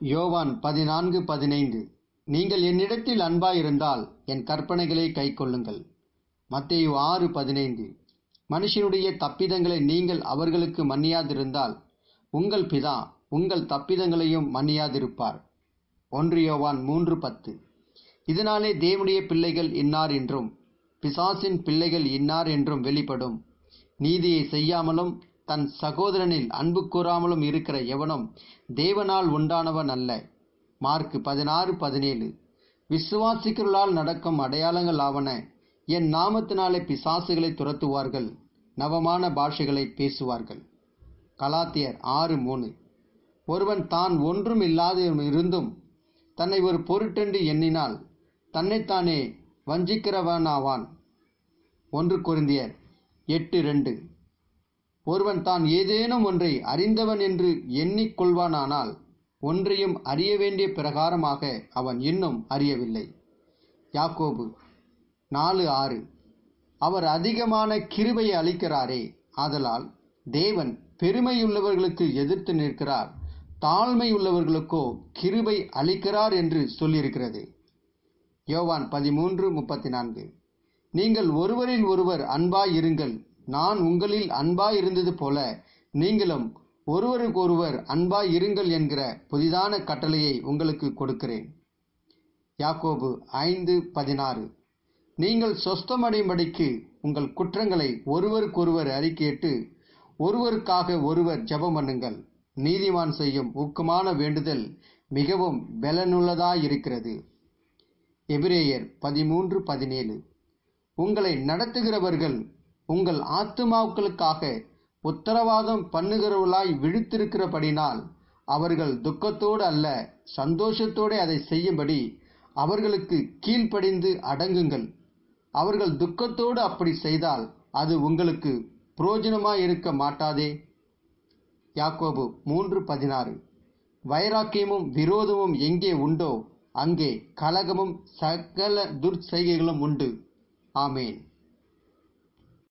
யோவான் பதினான்கு பதினைந்து நீங்கள் என்னிடத்தில் அன்பாயிருந்தால் என் கற்பனைகளை கைக்கொள்ளுங்கள் மத்தேயு ஆறு பதினைந்து மனுஷனுடைய தப்பிதங்களை நீங்கள் அவர்களுக்கு மன்னியாதிருந்தால் உங்கள் பிதா உங்கள் தப்பிதங்களையும் மன்னியாதிருப்பார் ஒன்று யோவான் மூன்று பத்து இதனாலே தேவனுடைய பிள்ளைகள் இன்னார் என்றும் பிசாசின் பிள்ளைகள் இன்னார் என்றும் வெளிப்படும் நீதியை செய்யாமலும் தன் சகோதரனில் அன்பு கூறாமலும் இருக்கிற எவனும் தேவனால் உண்டானவன் அல்ல மார்க் பதினாறு பதினேழு விசுவாசிக்கிறவர்களால் நடக்கும் அடையாளங்கள் ஆவன என் நாமத்தினாலே பிசாசுகளை துரத்துவார்கள் நவமான பாஷைகளை பேசுவார்கள் கலாத்தியர் ஆறு மூணு ஒருவன் தான் ஒன்றும் இல்லாத இருந்தும் தன்னை ஒரு பொருட்டென்று எண்ணினால் தன்னைத்தானே வஞ்சிக்கிறவனாவான் ஒன்று கொரிந்தியர் எட்டு ரெண்டு ஒருவன் தான் ஏதேனும் ஒன்றை அறிந்தவன் என்று எண்ணிக்கொள்வானானால் ஒன்றையும் அறிய வேண்டிய பிரகாரமாக அவன் இன்னும் அறியவில்லை யாக்கோபு நாலு ஆறு அவர் அதிகமான கிருபையை அளிக்கிறாரே ஆதலால் தேவன் பெருமையுள்ளவர்களுக்கு எதிர்த்து நிற்கிறார் தாழ்மை உள்ளவர்களுக்கோ கிருபை அளிக்கிறார் என்று சொல்லியிருக்கிறது யோவான் பதிமூன்று முப்பத்தி நான்கு நீங்கள் ஒருவரில் ஒருவர் அன்பாய் இருங்கள் நான் உங்களில் அன்பாய் இருந்தது போல நீங்களும் ஒருவருக்கொருவர் அன்பாய் இருங்கள் என்கிற புதிதான கட்டளையை உங்களுக்கு கொடுக்கிறேன் யாக்கோபு ஐந்து பதினாறு நீங்கள் சொஸ்தமடையும்படிக்கு உங்கள் குற்றங்களை ஒருவருக்கொருவர் அறிக்கையிட்டு ஒருவருக்காக ஒருவர் ஜெபம் பண்ணுங்கள் நீதிமான் செய்யும் ஊக்கமான வேண்டுதல் மிகவும் பலனுள்ளதாயிருக்கிறது எபிரேயர் பதிமூன்று பதினேழு உங்களை நடத்துகிறவர்கள் உங்கள் ஆத்துமாக்களுக்காக உத்தரவாதம் பண்ணுகிறவர்களாய் விழித்திருக்கிறபடினால் அவர்கள் துக்கத்தோடு அல்ல சந்தோஷத்தோடு அதை செய்யும்படி அவர்களுக்கு கீழ்ப்படிந்து அடங்குங்கள் அவர்கள் துக்கத்தோடு அப்படி செய்தால் அது உங்களுக்கு புரோஜனமாய் இருக்க மாட்டாதே யாக்கோபு மூன்று பதினாறு வைராக்கியமும் விரோதமும் எங்கே உண்டோ அங்கே கலகமும் சகல துர்ச்செய்கைகளும் உண்டு ஆமேன்